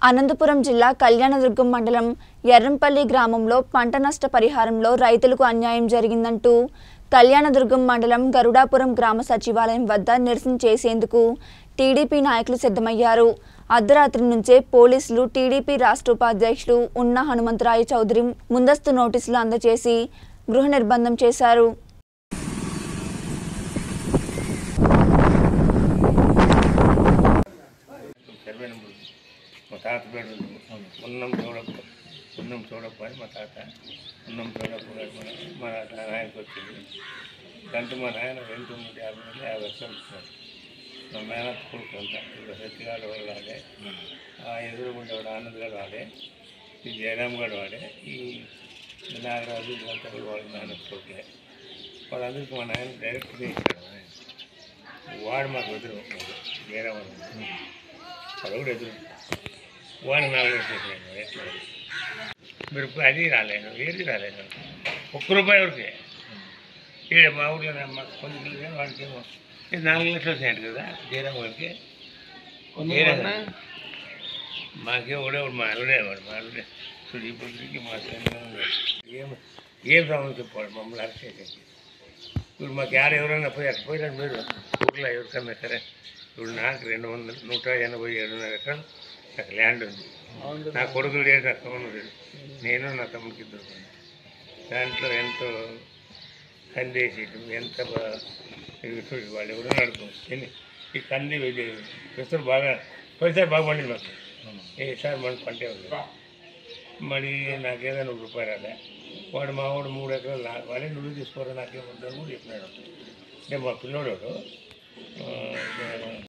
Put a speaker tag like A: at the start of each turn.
A: అనంతపురం జిల్లా కళ్యాణదుర్గం మండలం ఎర్రంపల్లి గ్రామంలో పంట నష్ట పరిహారంలో రైతులకు అన్యాయం జరిగిందంటూ కళ్యాణదుర్గం మండలం గరుడాపురం గ్రామ సచివాలయం వద్ద నిరసన చేసేందుకు టీడీపీ నాయకులు సిద్ధమయ్యారు అర్ధరాత్రి నుంచే పోలీసులు టీడీపీ రాష్ట్ర ఉపాధ్యక్షులు ఉన్న హనుమంతరాయ చౌదరి ముందస్తు నోటీసులు అందజేసి గృహ నిర్బంధం చేశారు
B: సర్వేన మా తాత పేరు ఉన్నం చూడప్ప ఉన్నం చూడప్ప అని మా తాత ఉన్నం చూడప్ప గారు మన మా నాయనకి వచ్చింది దాంతో మా నాయన రెండు తొమ్మిది యాభై నుండి యాభై లక్షలు ఇచ్చినారు మా మేనత్ కొడుకు అంతా ఇప్పుడు సత్యగాడు వాళ్ళు వాడే ఆ ఎదురుగుండే వాడు ఆనంద్ గారు వాడే ఈ జయరామ్ గారు వాడే ఈ నాగరాజు వీళ్ళంతా కూడా వాళ్ళ మేనత్ కొడుకులే వాళ్ళందరికీ మా నాయన డైరెక్ట్గా ఇచ్చాడు మా నాయన. వాడు మాకు ఎదురు జయరామ్ అని అది కూడా ఎదురు వాడిని నాకు వచ్చేసాను ఎట్లా మీరు అది రాలేదు ఏది రాలేదు ఒక్క రూపాయి ఎవరికి ఈడ మా ఊళ్ళో మా కొన్ని వాడికి ఏమో ఇది నాలుగు లక్షలు వచ్చాయంట కదా జయరామ్ వాడికి జయరామ్ మాకే ఒకడే ఒకడు మా అల్లుడే వాడు మా అల్లుడే చూడు ఇప్పటికి మా సైన్యం ఏం ఏం సమస్య చెప్పాడు మమ్మల్ని అరెస్ట్ చేసేసి ఇప్పుడు మాకు యాడ ఎవరైనా పోయి అక్కడ పోయినారు మీరు ఊర్లో ఎవరికన్నా సరే ఇప్పుడు నాకు రెండు వందల నూట ఎనభై ఏడున్నర ఎకరాలు నాకు ల్యాండ్ ఉంది నా కొడుకులు లేదు నా తమ్ముడు లేదు నేను నా తమ్ముడికి ఇద్దరు ఉన్నాం. దాంట్లో ఎంతో కందేసి ఎంత బా- ఇది చూడు వాళ్ళు ఎవరో నడుపు ఎన్ని ఈ కంది ఇది ప్రస్తుతం బాగా పోయిసారి బాగా పండింది మాకు ఏసారి మన పంటే ఉంది మరి నాకేదో నూరు రూపాయలు రాలే వాడు మా వాడు మూడు ఎకరాలు నా- వాడే నువ్వు తీసుకోరా నాకేమొద్దని కూడా చెప్పినాడు అంటే మా పిల్లోడు ఆ,